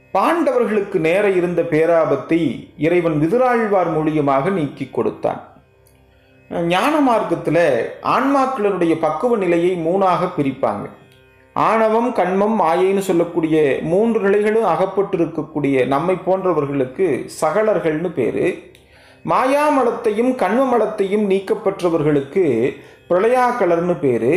பாண்டவர்களுக்கு நேர இருந்த பேராபத்தை இறைவன் விதுராழ்வார் மூலியமாக நீக்கி கொடுத்தான் ஞான மார்க்கத்தில் ஆன்மாக்களினுடைய பக்குவ நிலையை மூணாக பிரிப்பாங்க ஆணவம் கண்மம் மாயைன்னு சொல்லக்கூடிய மூன்று நிலைகளும் அகப்பட்டு இருக்கக்கூடிய நம்மை போன்றவர்களுக்கு சகலர்கள்னு பேர் மாயாமலத்தையும் கண்ம மலத்தையும் நீக்கப்பெற்றவர்களுக்கு பிரளயாக்கலர்னு பேர்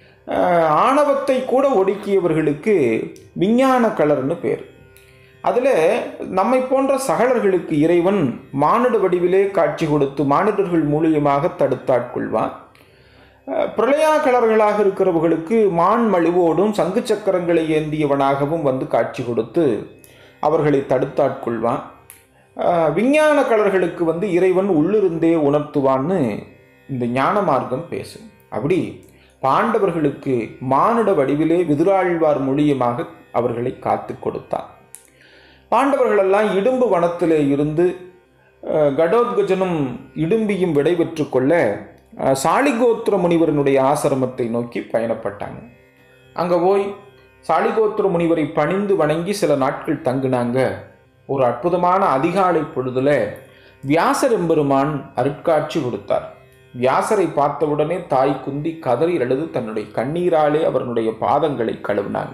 ஆணவத்தை கூட ஒடுக்கியவர்களுக்கு விஞ்ஞான கலர்னு பேர் அதில் நம்மை போன்ற சகலர்களுக்கு இறைவன் மானிட வடிவிலே காட்சி கொடுத்து மானிடர்கள் மூலியமாக தடுத்தாட்கொள்வான் பிரளயாக்கலர்களாக இருக்கிறவர்களுக்கு மான் மழுவோடும் சங்கு சக்கரங்களை ஏந்தியவனாகவும் வந்து காட்சி கொடுத்து அவர்களை தடுத்தாட்கொள்வான் விஞ்ஞான கலர்களுக்கு வந்து இறைவன் உள்ளிருந்தே உணர்த்துவான்னு இந்த ஞான மார்க்கம் பேசும் அப்படி பாண்டவர்களுக்கு மானுட வடிவிலே விதுராழ்வார் மூலியமாக அவர்களை காத்து கொடுத்தான் பாண்டவர்களெல்லாம் இடும்பு வனத்திலே இருந்து கடோத்கஜனும் இடும்பியும் விடைபெற்று கொள்ள சாலிகோத்திர முனிவரனுடைய ஆசிரமத்தை நோக்கி பயணப்பட்டாங்க அங்கே போய் சாலிகோத்திர முனிவரை பணிந்து வணங்கி சில நாட்கள் தங்கினாங்க ஒரு அற்புதமான அதிகாலை பொழுதுல வியாசர் எம்பெருமான் அருட்காட்சி கொடுத்தார் வியாசரை பார்த்தவுடனே தாய் குந்தி கதறி எழுது தன்னுடைய கண்ணீராலே அவருடைய பாதங்களை கழுவினாங்க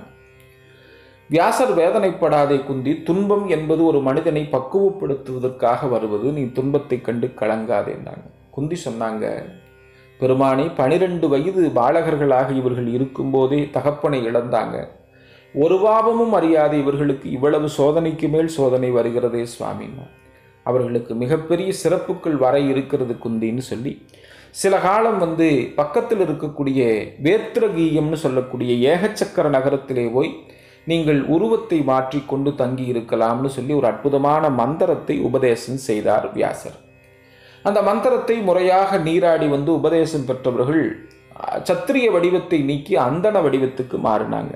வியாசர் வேதனைப்படாதே குந்தி துன்பம் என்பது ஒரு மனிதனை பக்குவப்படுத்துவதற்காக வருவது நீ துன்பத்தை கண்டு கலங்காதேன்னாங்க குந்தி சொன்னாங்க பெருமானே பனிரெண்டு வயது பாலகர்களாக இவர்கள் இருக்கும்போதே தகப்பனை இழந்தாங்க ஒரு பாவமும் அறியாத இவர்களுக்கு இவ்வளவு சோதனைக்கு மேல் சோதனை வருகிறதே சுவாமின்னா அவர்களுக்கு மிகப்பெரிய சிறப்புகள் வர இருக்கிறது குந்தின்னு சொல்லி சில காலம் வந்து பக்கத்தில் இருக்கக்கூடிய வேத்திரகீயம்னு சொல்லக்கூடிய ஏகச்சக்கர நகரத்திலே போய் நீங்கள் உருவத்தை மாற்றிக்கொண்டு தங்கி இருக்கலாம்னு சொல்லி ஒரு அற்புதமான மந்திரத்தை உபதேசம் செய்தார் வியாசர் அந்த மந்திரத்தை முறையாக நீராடி வந்து உபதேசம் பெற்றவர்கள் சத்திரிய வடிவத்தை நீக்கி அந்தன வடிவத்துக்கு மாறினாங்க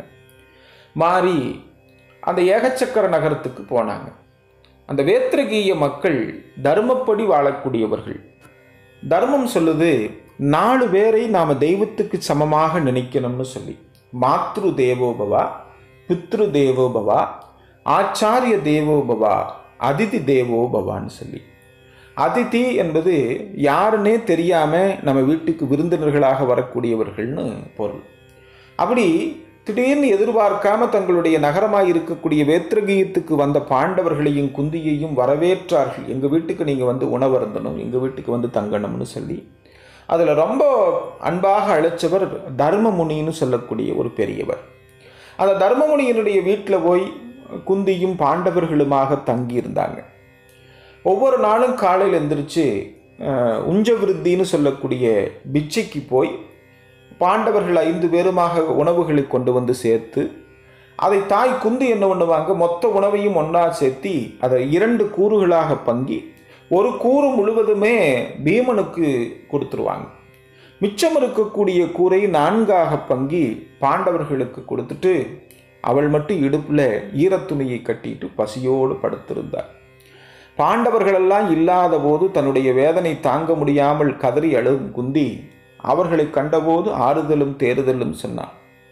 மாறி அந்த ஏகச்சக்கர நகரத்துக்கு போனாங்க அந்த வேத்திரகீய மக்கள் தர்மப்படி வாழக்கூடியவர்கள் தர்மம் சொல்லுது நாலு பேரை நாம் தெய்வத்துக்கு சமமாக நினைக்கணும்னு சொல்லி மாத்ரு தேவோபவா பித்ரு தேவோபவா ஆச்சாரிய தேவோபவா அதிதி தேவோபவான்னு சொல்லி அதிதி என்பது யாருன்னே தெரியாமல் நம்ம வீட்டுக்கு விருந்தினர்களாக வரக்கூடியவர்கள்னு பொருள் அப்படி திடீர்னு எதிர்பார்க்காம தங்களுடைய நகரமாக இருக்கக்கூடிய வேத்திரகீயத்துக்கு வந்த பாண்டவர்களையும் குந்தியையும் வரவேற்றார்கள் எங்கள் வீட்டுக்கு நீங்கள் வந்து உணவருந்தணும் எங்கள் வீட்டுக்கு வந்து தங்கணும்னு சொல்லி அதில் ரொம்ப அன்பாக அழைச்சவர் தர்மமுனின்னு சொல்லக்கூடிய ஒரு பெரியவர் அந்த தர்மமுனியினுடைய வீட்டில் போய் குந்தியும் பாண்டவர்களுமாக தங்கியிருந்தாங்க ஒவ்வொரு நாளும் காலையில் எந்திரிச்சு உஞ்ச விருத்தின்னு சொல்லக்கூடிய பிச்சைக்கு போய் பாண்டவர்கள் ஐந்து பேருமாக உணவுகளை கொண்டு வந்து சேர்த்து அதை தாய் குந்து என்ன பண்ணுவாங்க மொத்த உணவையும் ஒன்றா சேர்த்தி அதை இரண்டு கூறுகளாக பங்கி ஒரு கூறு முழுவதுமே பீமனுக்கு கொடுத்துருவாங்க மிச்சம் இருக்கக்கூடிய கூரை நான்காக பங்கி பாண்டவர்களுக்கு கொடுத்துட்டு அவள் மட்டும் இடுப்பில் ஈரத்துணியை கட்டிட்டு பசியோடு படுத்திருந்தார் பாண்டவர்களெல்லாம் இல்லாத போது தன்னுடைய வேதனை தாங்க முடியாமல் கதறி அழும் குந்தி அவர்களை கண்டபோது ஆறுதலும் தேறுதலும் சொன்னான்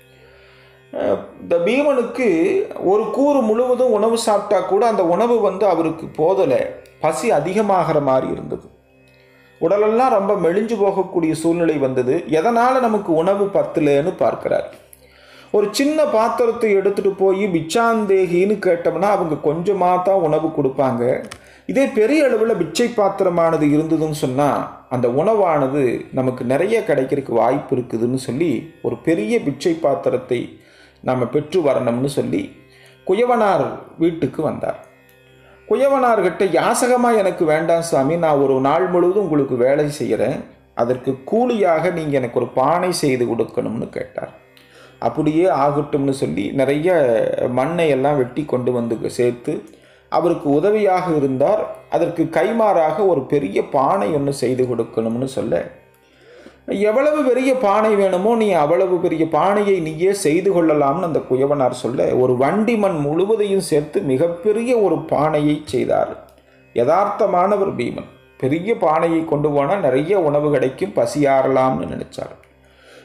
இந்த பீமனுக்கு ஒரு கூறு முழுவதும் உணவு சாப்பிட்டா கூட அந்த உணவு வந்து அவருக்கு போதலை பசி அதிகமாகிற மாதிரி இருந்தது உடலெல்லாம் ரொம்ப மெலிஞ்சு போகக்கூடிய சூழ்நிலை வந்தது எதனால் நமக்கு உணவு பத்தலைன்னு பார்க்கிறார் ஒரு சின்ன பாத்திரத்தை எடுத்துகிட்டு போய் பிச்சாந்தேகின்னு கேட்டோம்னா அவங்க கொஞ்சமாக தான் உணவு கொடுப்பாங்க இதே பெரிய அளவில் பிச்சை பாத்திரமானது இருந்ததுன்னு சொன்னால் அந்த உணவானது நமக்கு நிறைய கிடைக்கிறதுக்கு வாய்ப்பு இருக்குதுன்னு சொல்லி ஒரு பெரிய பிச்சை பாத்திரத்தை நம்ம பெற்று வரணும்னு சொல்லி குயவனார் வீட்டுக்கு வந்தார் குயவனார்கிட்ட யாசகமாக எனக்கு வேண்டாம் சாமி நான் ஒரு நாள் முழுவதும் உங்களுக்கு வேலை செய்கிறேன் அதற்கு கூலியாக நீங்கள் எனக்கு ஒரு பானை செய்து கொடுக்கணும்னு கேட்டார் அப்படியே ஆகட்டும்னு சொல்லி நிறைய மண்ணை எல்லாம் வெட்டி கொண்டு வந்து சேர்த்து அவருக்கு உதவியாக இருந்தார் அதற்கு கைமாறாக ஒரு பெரிய பானை ஒன்று செய்து கொடுக்கணும்னு சொல்ல எவ்வளவு பெரிய பானை வேணுமோ நீ அவ்வளவு பெரிய பானையை நீயே செய்து கொள்ளலாம்னு அந்த குயவனார் சொல்ல ஒரு வண்டி மண் முழுவதையும் சேர்த்து மிகப்பெரிய ஒரு பானையை செய்தார் யதார்த்தமானவர் பீமன் பெரிய பானையை கொண்டு போனால் நிறைய உணவு கிடைக்கும் பசியாறலாம்னு நினைச்சார்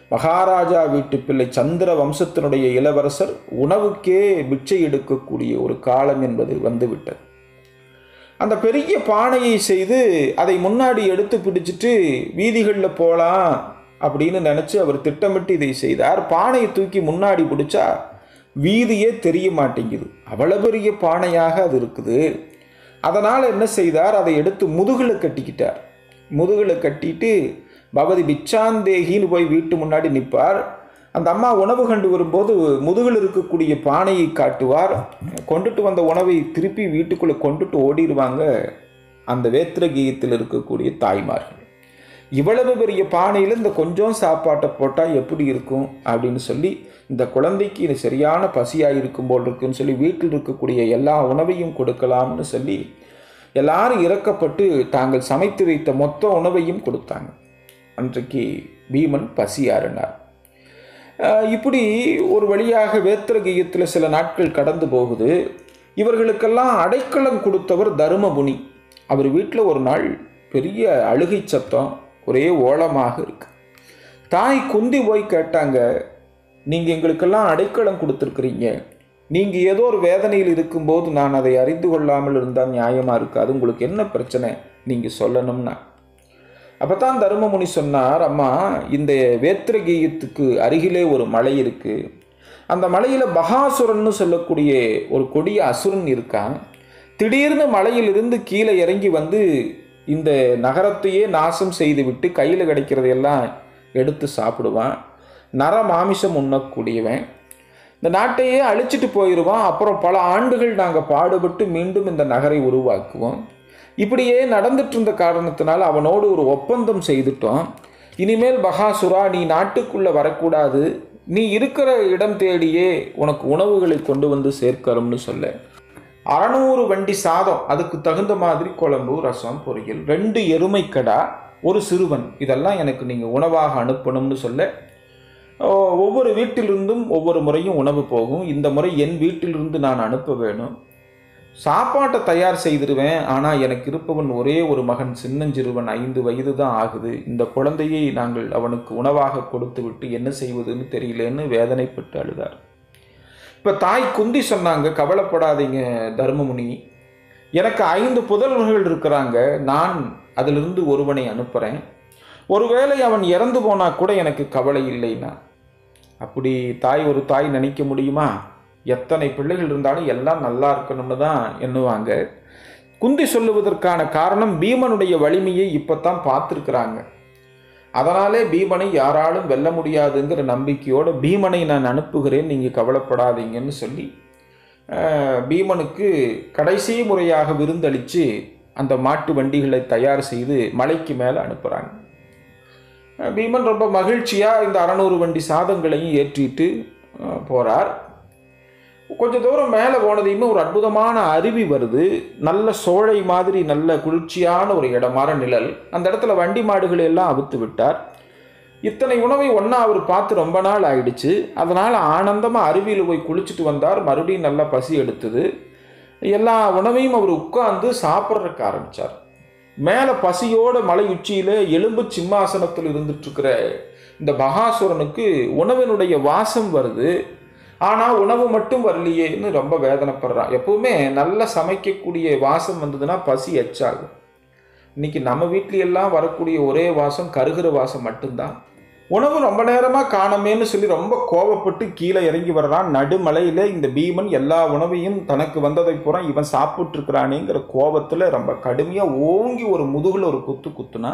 மகாராஜா வீட்டு பிள்ளை சந்திர வம்சத்தினுடைய இளவரசர் உணவுக்கே பிச்சை எடுக்கக்கூடிய ஒரு காலம் என்பது வந்துவிட்டது அந்த பெரிய பானையை செய்து அதை முன்னாடி எடுத்து பிடிச்சிட்டு வீதிகளில் போகலாம் அப்படின்னு நினச்சி அவர் திட்டமிட்டு இதை செய்தார் பானையை தூக்கி முன்னாடி பிடிச்சா வீதியே தெரிய மாட்டேங்குது அவ்வளோ பெரிய பானையாக அது இருக்குது அதனால் என்ன செய்தார் அதை எடுத்து முதுகில் கட்டிக்கிட்டார் முதுகில் கட்டிட்டு பகவதி பிச்சாந்தேகின்னு போய் வீட்டு முன்னாடி நிற்பார் அந்த அம்மா உணவு கண்டு வரும்போது முதுகில் இருக்கக்கூடிய பானையை காட்டுவார் கொண்டுட்டு வந்த உணவை திருப்பி வீட்டுக்குள்ளே கொண்டுட்டு ஓடிடுவாங்க அந்த வேத்திரகீயத்தில் இருக்கக்கூடிய தாய்மார்கள் இவ்வளவு பெரிய பானையில் இந்த கொஞ்சம் சாப்பாட்டை போட்டால் எப்படி இருக்கும் அப்படின்னு சொல்லி இந்த குழந்தைக்கு இது சரியான பசியாக இருக்கும் போல் இருக்குன்னு சொல்லி வீட்டில் இருக்கக்கூடிய எல்லா உணவையும் கொடுக்கலாம்னு சொல்லி எல்லாரும் இறக்கப்பட்டு தாங்கள் சமைத்து வைத்த மொத்த உணவையும் கொடுத்தாங்க அன்றைக்கு பீமன் பசியாறினார் அஹ் இப்படி ஒரு வழியாக வேத்திரகீயத்தில் சில நாட்கள் கடந்து போகுது இவர்களுக்கெல்லாம் அடைக்கலம் கொடுத்தவர் தருமபுனி அவர் வீட்டில் ஒரு நாள் பெரிய அழுகை சத்தம் ஒரே ஓலமாக இருக்கு தாய் குந்தி போய் கேட்டாங்க நீங்கள் எங்களுக்கெல்லாம் அடைக்கலம் கொடுத்துருக்குறீங்க நீங்கள் ஏதோ ஒரு வேதனையில் இருக்கும்போது நான் அதை அறிந்து கொள்ளாமல் இருந்தால் நியாயமாக இருக்காது உங்களுக்கு என்ன பிரச்சனை நீங்கள் சொல்லணும்னா அப்போ தான் தருமமுனி சொன்னார் அம்மா இந்த வேத்திரகீயத்துக்கு அருகிலே ஒரு மலை இருக்குது அந்த மலையில் பகாசுரன்னு சொல்லக்கூடிய ஒரு கொடிய அசுரன் இருக்கான் திடீர்னு மலையிலிருந்து கீழே இறங்கி வந்து இந்த நகரத்தையே நாசம் செய்துவிட்டு கையில் கிடைக்கிறதையெல்லாம் எடுத்து சாப்பிடுவான் நர மாமிசம் உண்ணக்கூடியவன் இந்த நாட்டையே அழிச்சிட்டு போயிடுவான் அப்புறம் பல ஆண்டுகள் நாங்கள் பாடுபட்டு மீண்டும் இந்த நகரை உருவாக்குவோம் இப்படியே நடந்துட்டு இருந்த காரணத்தினால அவனோடு ஒரு ஒப்பந்தம் செய்துட்டோம் இனிமேல் பகாசுரா நீ நாட்டுக்குள்ளே வரக்கூடாது நீ இருக்கிற இடம் தேடியே உனக்கு உணவுகளை கொண்டு வந்து சேர்க்கறோம்னு சொல்ல அறநூறு வண்டி சாதம் அதுக்கு தகுந்த மாதிரி குழம்பு ரசம் பொரியல் ரெண்டு எருமைக்கடா ஒரு சிறுவன் இதெல்லாம் எனக்கு நீங்கள் உணவாக அனுப்பணும்னு சொல்ல ஓ, ஒவ்வொரு வீட்டிலிருந்தும் ஒவ்வொரு முறையும் உணவு போகும் இந்த முறை என் வீட்டிலிருந்து நான் அனுப்ப வேணும் சாப்பாட்டை தயார் செய்திருவேன் ஆனால் எனக்கு இருப்பவன் ஒரே ஒரு மகன் சின்னஞ்சிறுவன் ஐந்து வயது தான் ஆகுது இந்த குழந்தையை நாங்கள் அவனுக்கு உணவாக கொடுத்து விட்டு என்ன செய்வதுன்னு தெரியலன்னு வேதனைப்பட்டு அழுதார் இப்போ தாய் குந்தி சொன்னாங்க கவலைப்படாதீங்க தர்மமுனி எனக்கு ஐந்து புதல்வர்கள் இருக்கிறாங்க நான் அதிலிருந்து ஒருவனை அனுப்புகிறேன் ஒருவேளை அவன் இறந்து போனால் கூட எனக்கு கவலை இல்லைன்னா அப்படி தாய் ஒரு தாய் நினைக்க முடியுமா எத்தனை பிள்ளைகள் இருந்தாலும் எல்லாம் நல்லா இருக்கணும்னு தான் எண்ணுவாங்க குந்தி சொல்லுவதற்கான காரணம் பீமனுடைய வலிமையை இப்போ தான் பார்த்துருக்குறாங்க அதனாலே பீமனை யாராலும் வெல்ல முடியாதுங்கிற நம்பிக்கையோடு பீமனை நான் அனுப்புகிறேன் நீங்கள் கவலைப்படாதீங்கன்னு சொல்லி அஹ், பீமனுக்கு கடைசி முறையாக விருந்தளித்து அந்த மாட்டு வண்டிகளை தயார் செய்து மலைக்கு மேலே அனுப்புகிறாங்க அஹ், பீமன் ரொம்ப மகிழ்ச்சியாக இந்த அறநூறு வண்டி சாதங்களையும் ஏற்றிட்டு அஹ், போறார் கொஞ்ச தூரம் மேலே போனதையுமே ஒரு அற்புதமான அருவி வருது நல்ல சோழை மாதிரி நல்ல குளிர்ச்சியான ஒரு இடமான நிழல் அந்த இடத்துல வண்டி மாடுகளை எல்லாம் அவுத்து விட்டார் இத்தனை உணவை ஒன்றா அவர் பார்த்து ரொம்ப நாள் ஆயிடுச்சு அதனால் ஆனந்தமாக அருவியில் போய் குளிச்சுட்டு வந்தார் மறுபடியும் நல்லா பசி எடுத்தது எல்லா உணவையும் அவர் உட்கார்ந்து சாப்பிட்றதுக்கு ஆரம்பித்தார் மேலே பசியோட மலை உச்சியில் எலும்பு சிம்மாசனத்தில் இருந்துட்டு இருக்கிற இந்த பகாசுரனுக்கு உணவினுடைய வாசம் வருது ஆனால் உணவு மட்டும் வரலையேன்னு ரொம்ப வேதனைப்படுறான் எப்பவுமே நல்லா சமைக்கக்கூடிய வாசம் வந்ததுன்னா பசி எச்சாகும் இன்னைக்கு நம்ம வீட்லையெல்லாம் வரக்கூடிய ஒரே வாசம் கருகிற வாசம் மட்டும்தான் உணவு ரொம்ப நேரமாக காணமேன்னு சொல்லி ரொம்ப கோவப்பட்டு கீழே இறங்கி வர்றான் நடுமலையில் இந்த பீமன் எல்லா உணவையும் தனக்கு வந்ததை பூரா இவன் சாப்பிட்ருக்கிறானேங்கிற கோபத்தில் ரொம்ப கடுமையாக ஓங்கி ஒரு முதுகில் ஒரு குத்து குத்துனா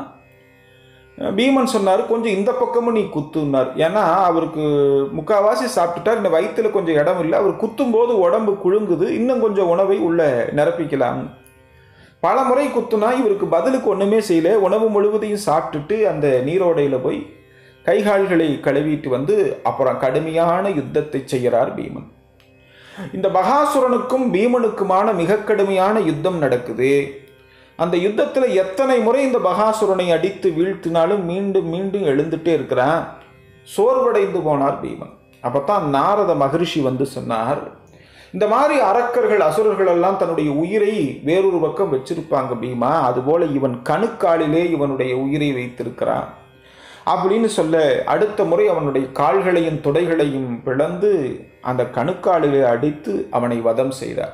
பீமன் சொன்னார் கொஞ்சம் இந்த பக்கமும் நீ குத்துனார் ஏன்னா அவருக்கு முக்காவாசி சாப்பிட்டுட்டார் இந்த வயிற்றுல கொஞ்சம் இடம் இல்லை அவர் குத்தும்போது உடம்பு குழுங்குது இன்னும் கொஞ்சம் உணவை உள்ள நிரப்பிக்கலாம் பல முறை குத்துனா இவருக்கு பதிலுக்கு ஒன்றுமே செய்யல உணவு முழுவதையும் சாப்பிட்டுட்டு அந்த நீரோடையில் போய் கைகால்களை கழுவிட்டு வந்து அப்புறம் கடுமையான யுத்தத்தை செய்கிறார் பீமன் இந்த பகாசுரனுக்கும் பீமனுக்குமான மிக கடுமையான யுத்தம் நடக்குது அந்த யுத்தத்தில் எத்தனை முறை இந்த பகாசுரனை அடித்து வீழ்த்தினாலும் மீண்டும் மீண்டும் எழுந்துட்டே இருக்கிறான் சோர்வடைந்து போனார் பீமன் அப்போ தான் நாரத மகரிஷி வந்து சொன்னார் இந்த மாதிரி அரக்கர்கள் அசுரர்கள் எல்லாம் தன்னுடைய உயிரை வேறொரு பக்கம் வச்சிருப்பாங்க பீமா அதுபோல இவன் கணுக்காலிலே இவனுடைய உயிரை வைத்திருக்கிறான் அப்படின்னு சொல்ல அடுத்த முறை அவனுடைய கால்களையும் துடைகளையும் பிளந்து அந்த கணுக்காலிலே அடித்து அவனை வதம் செய்தார்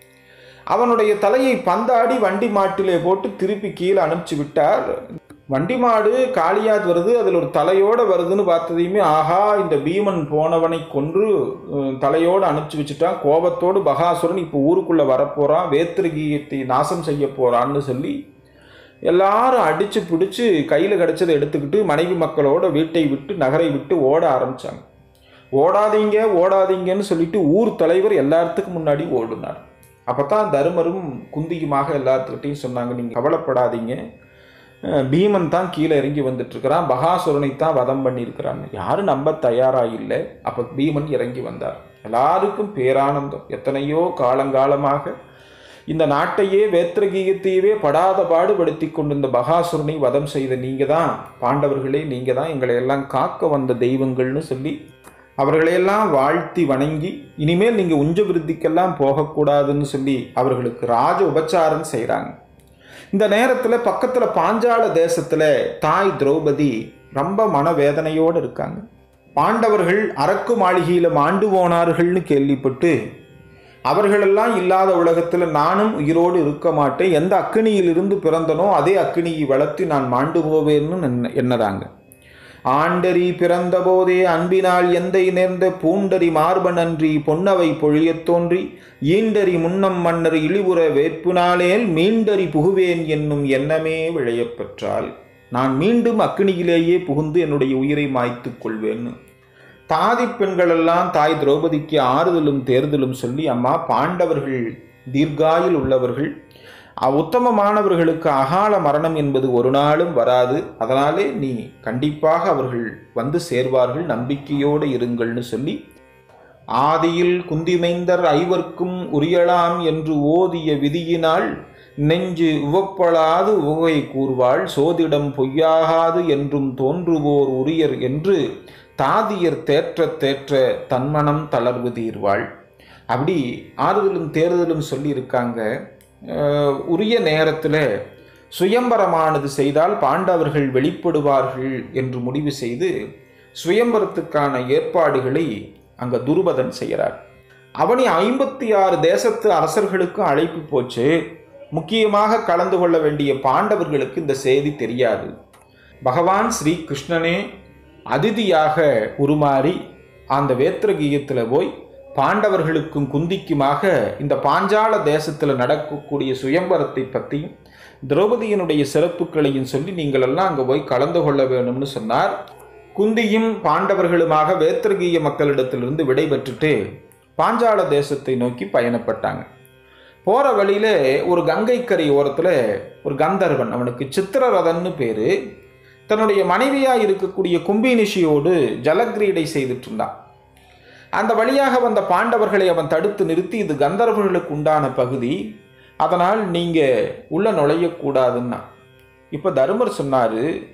அவனுடைய தலையை பந்தாடி வண்டி மாட்டிலே போட்டு திருப்பி கீழே அனுப்பிச்சு விட்டார் வண்டி மாடு காளியாத் வருது அதில் ஒரு தலையோடு வருதுன்னு பார்த்ததையுமே ஆஹா இந்த பீமன் போனவனை கொன்று அஹ், தலையோடு அனுப்பிச்சு வச்சுட்டான் கோபத்தோடு பகாசுரன் இப்போ ஊருக்குள்ளே வரப்போகிறான் வேத்திரகீயத்தை நாசம் செய்ய போகிறான்னு சொல்லி எல்லாரும் அடித்து பிடிச்சி கையில் கிடச்சதை எடுத்துக்கிட்டு மனைவி மக்களோட வீட்டை விட்டு நகரை விட்டு ஓட ஆரம்பித்தாங்க ஓடாதீங்க ஓடாதீங்கன்னு சொல்லிட்டு ஊர் தலைவர் எல்லாத்துக்கும் முன்னாடி ஓடினார் அப்போ தான் தருமரும் குந்தியுமாக எல்லாத்துக்கிட்டையும் சொன்னாங்க நீங்கள் கவலைப்படாதீங்க அஹ் பீமன் தான் கீழே இறங்கி வந்துட்டுருக்கிறான் பகாசுரனை தான் வதம் பண்ணியிருக்கிறான் யாரும் நம்ப தயாராக இல்லை அப்போ பீமன் இறங்கி வந்தார் எல்லாருக்கும் பேரானந்தம் எத்தனையோ காலங்காலமாக இந்த நாட்டையே வேத்திரகீயத்தையவே படாத பாடுபடுத்தி கொண்டிருந்த பகாசுரனை வதம் செய்த நீங்கள் தான் பாண்டவர்களே நீங்கள் தான் எங்களை எல்லாம் காக்க வந்த தெய்வங்கள்னு சொல்லி அவர்களையெல்லாம் வாழ்த்தி வணங்கி இனிமேல் நீங்கள் உஞ்ச விருத்திக்கெல்லாம் போகக்கூடாதுன்னு சொல்லி அவர்களுக்கு ராஜ உபச்சாரம் செய்கிறாங்க இந்த நேரத்தில் பக்கத்தில் பாஞ்சால தேசத்தில் தாய் திரௌபதி ரொம்ப மனவேதனையோடு இருக்காங்க பாண்டவர்கள் அரக்கு மாளிகையில் மாண்டு போனார்கள்னு கேள்விப்பட்டு அவர்களெல்லாம் இல்லாத உலகத்தில் நானும் உயிரோடு இருக்க மாட்டேன் எந்த அக்கினியிலிருந்து பிறந்தனோ அதே அக்கினியை வளர்த்து நான் மாண்டு போவேன்னு எண்ண- எண்ணறாங்க ஆண்டரி பிறந்தபோதே அன்பினால் எந்தை நேர்ந்த பூண்டரி மார்பனன்றி பொன்னவை பொழியத் தோன்றி ஈண்டரி முன்னம் மன்னர் இழிவுற வேட்புனாலேல் மீண்டரி புகுவேன் என்னும் எண்ணமே விளையப் பெற்றால் நான் மீண்டும் அக்கினியிலேயே புகுந்து என்னுடைய உயிரை மாய்த்துக் கொள்வேன்னு தாதி பெண்களெல்லாம் தாய் திரௌபதிக்கு ஆறுதலும் தேர்தலும் சொல்லி அம்மா பாண்டவர்கள் தீர்காயில் உள்ளவர்கள் அ- உத்தமமானவர்களுக்கு அகால மரணம் என்பது ஒரு நாளும் வராது அதனாலே நீ கண்டிப்பாக அவர்கள் வந்து சேர்வார்கள் நம்பிக்கையோடு இருங்கள்னு சொல்லி ஆதியில் குந்திமைந்தர் ஐவர்க்கும் உரியலாம் என்று ஓதிய விதியினால் நெஞ்சு உவப்படாது உகை கூறுவாள் சோதிடம் பொய்யாகாது என்றும் தோன்றுவோர் உரியர் என்று தாதியர் தேற்ற தேற்ற தன்மனம் தளர்வு தீர்வாள் அப்படி ஆறுதலும் தேர்தலும் சொல்லியிருக்காங்க அஹ், உரிய நேரத்தில் சுயம்பரமானது செய்தால் பாண்டவர்கள் வெளிப்படுவார்கள் என்று முடிவு செய்து சுயம்பரத்துக்கான ஏற்பாடுகளை அங்கே துருபதன் செய்கிறார் அவனி ஐம்பத்தி ஆறு தேசத்து அரசர்களுக்கும் அழைப்பு போச்சு முக்கியமாக கலந்து கொள்ள வேண்டிய பாண்டவர்களுக்கு இந்த செய்தி தெரியாது பகவான் ஸ்ரீ கிருஷ்ணனே அதிதியாக உருமாறி அந்த வேத்திரகீயத்தில் போய் பாண்டவர்களுக்கும் குந்திக்குமாக இந்த பாஞ்சால தேசத்தில் நடக்கக்கூடிய சுயம்பரத்தை பற்றியும் திரௌபதியினுடைய சிறப்புகளையும் சொல்லி நீங்கள் எல்லாம் அங்கே போய் கலந்து கொள்ள வேணும்னு சொன்னார் குந்தியும் பாண்டவர்களுமாக வேத்திரகீய மக்களிடத்திலிருந்து விடை பெற்றுட்டு பாஞ்சால தேசத்தை நோக்கி பயணப்பட்டாங்க போகிற வழியில ஒரு கங்கைக்கரை ஓரத்தில் ஒரு கந்தர்வன் அவனுக்கு சித்திரரதன்னு பேர் தன்னுடைய மனைவியாக இருக்கக்கூடிய கும்பினிஷியோடு ஜலக்கிரீடை செய்துட்டு இருந்தான் அந்த வழியாக வந்த பாண்டவர்களை அவன் தடுத்து நிறுத்தி இது கந்தர்வர்களுக்கு உண்டான பகுதி அதனால் நீங்கள் உள்ளே நுழையக்கூடாதுன்னா இப்போ தருமர் சொன்னார்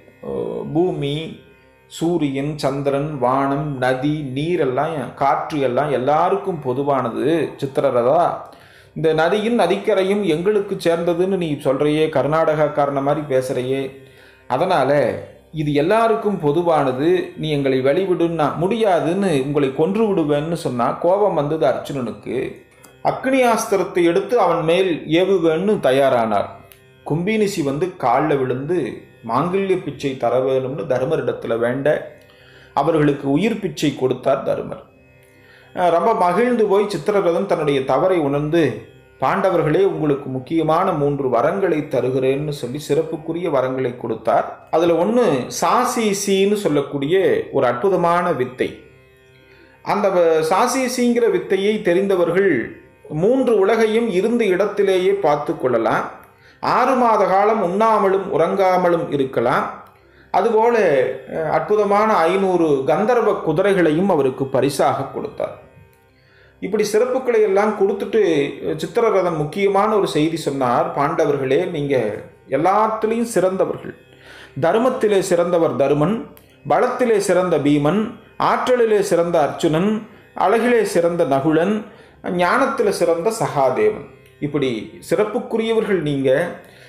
பூமி சூரியன் சந்திரன் வானம் நதி நீரெல்லாம் காற்று எல்லாம் எல்லாருக்கும் பொதுவானது சித்திரரதா இந்த நதியும் நதிக்கரையும் எங்களுக்கு சேர்ந்ததுன்னு நீ சொல்கிறையே கர்நாடகாக்காரன மாதிரி பேசுகிறையே அதனால் இது எல்லாருக்கும் பொதுவானது நீ எங்களை வழிவிடுன்னா முடியாதுன்னு உங்களை கொன்று விடுவேன்னு சொன்னால் கோபம் வந்தது அர்ஜுனனுக்கு அக்னி ஆஸ்திரத்தை எடுத்து அவன் மேல் ஏவுவேன்னு தயாரானார் கும்பினிசி வந்து காலில் விழுந்து மாங்கல்ய பிச்சை தர வேணும்னு தருமரிடத்தில் வேண்ட அவர்களுக்கு உயிர் பிச்சை கொடுத்தார் தருமர் அஹ் ரொம்ப மகிழ்ந்து போய் சித்திரரதன் தன்னுடைய தவறை உணர்ந்து பாண்டவர்களே உங்களுக்கு முக்கியமான மூன்று வரங்களை தருகிறேன்னு சொல்லி சிறப்புக்குரிய வரங்களை கொடுத்தார் அதில் ஒன்று சாசிசின்னு சொல்லக்கூடிய ஒரு அற்புதமான வித்தை அந்த வ- சாசிசிங்கிற வித்தையை தெரிந்தவர்கள் மூன்று உலகையும் இருந்த இடத்திலேயே பார்த்து கொள்ளலாம் ஆறு மாத காலம் உண்ணாமலும் உறங்காமலும் இருக்கலாம் அதுபோல அஹ், அற்புதமான ஐநூறு கந்தர்வ குதிரைகளையும் அவருக்கு பரிசாக கொடுத்தார் இப்படி சிறப்புகளை எல்லாம் கொடுத்துட்டு அஹ், சித்திரரதன் முக்கியமான ஒரு செய்தி சொன்னார் பாண்டவர்களே நீங்கள் எல்லாத்துலேயும் சிறந்தவர்கள் தர்மத்திலே சிறந்தவர் தருமன் பலத்திலே சிறந்த பீமன் ஆற்றலிலே சிறந்த அர்ச்சுனன் அழகிலே சிறந்த நகுலன் ஞானத்தில் சிறந்த சகாதேவன் இப்படி சிறப்புக்குரியவர்கள் நீங்கள்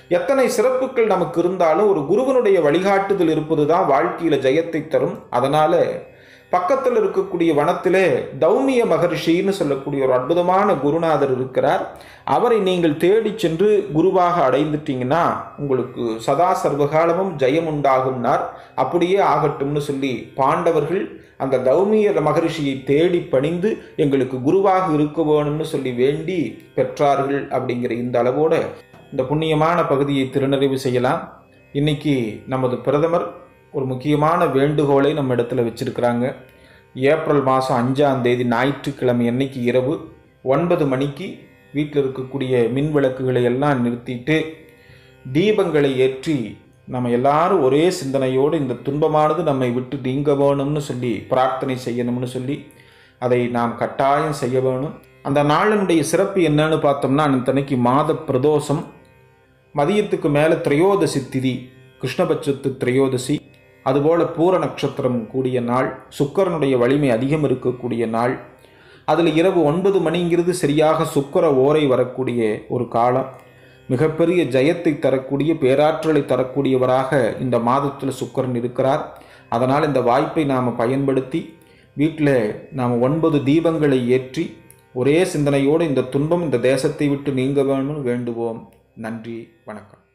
எத்தனை சிறப்புகள் நமக்கு இருந்தாலும் ஒரு குருவனுடைய வழிகாட்டுதல் இருப்பது தான் வாழ்க்கையில் ஜெயத்தை தரும் அதனால் பக்கத்தில் இருக்கக்கூடிய வனத்திலே தௌமிய மகர்ஷின்னு சொல்லக்கூடிய ஒரு அற்புதமான குருநாதர் இருக்கிறார் அவரை நீங்கள் தேடி சென்று குருவாக அடைந்துட்டீங்கன்னா உங்களுக்கு சதா சர்வகாலமும் ஜெயம் உண்டாகும்னார் அப்படியே ஆகட்டும்னு சொல்லி பாண்டவர்கள் அந்த தௌமிய மகரிஷியை தேடி பணிந்து எங்களுக்கு குருவாக இருக்க வேணும்னு சொல்லி வேண்டி பெற்றார்கள் அப்படிங்கிற இந்த அளவோட இந்த புண்ணியமான பகுதியை திருநறிவு செய்யலாம் இன்னைக்கு நமது பிரதமர் ஒரு முக்கியமான வேண்டுகோளை நம்ம இடத்துல வச்சிருக்கிறாங்க ஏப்ரல் மாதம் அஞ்சாம் தேதி ஞாயிற்றுக்கிழமை அன்னைக்கு இரவு ஒன்பது மணிக்கு வீட்டில் இருக்கக்கூடிய மின் விளக்குகளை எல்லாம் நிறுத்திட்டு தீபங்களை ஏற்றி நம்ம எல்லாரும் ஒரே சிந்தனையோடு இந்த துன்பமானது நம்மை விட்டு நீங்க வேணும்னு சொல்லி பிரார்த்தனை செய்யணும்னு சொல்லி அதை நாம் கட்டாயம் செய்ய வேணும் அந்த நாளினுடைய சிறப்பு என்னன்னு பார்த்தோம்னா அன்னைக்கு மாத பிரதோஷம் மதியத்துக்கு மேலே திரையோதசி திதி கிருஷ்ணபட்சத்து திரையோதசி அதுபோல் பூர நட்சத்திரம் கூடிய நாள் சுக்கரனுடைய வலிமை அதிகம் இருக்கக்கூடிய நாள் அதில் இரவு ஒன்பது மணிங்கிறது சரியாக சுக்கர ஓரை வரக்கூடிய ஒரு காலம் மிகப்பெரிய ஜெயத்தை தரக்கூடிய பேராற்றலை தரக்கூடியவராக இந்த மாதத்தில் சுக்கரன் இருக்கிறார் அதனால் இந்த வாய்ப்பை நாம் பயன்படுத்தி வீட்டில் நாம் ஒன்பது தீபங்களை ஏற்றி ஒரே சிந்தனையோடு இந்த துன்பம் இந்த தேசத்தை விட்டு நீங்க வேணும்னு வேண்டுவோம் நன்றி வணக்கம்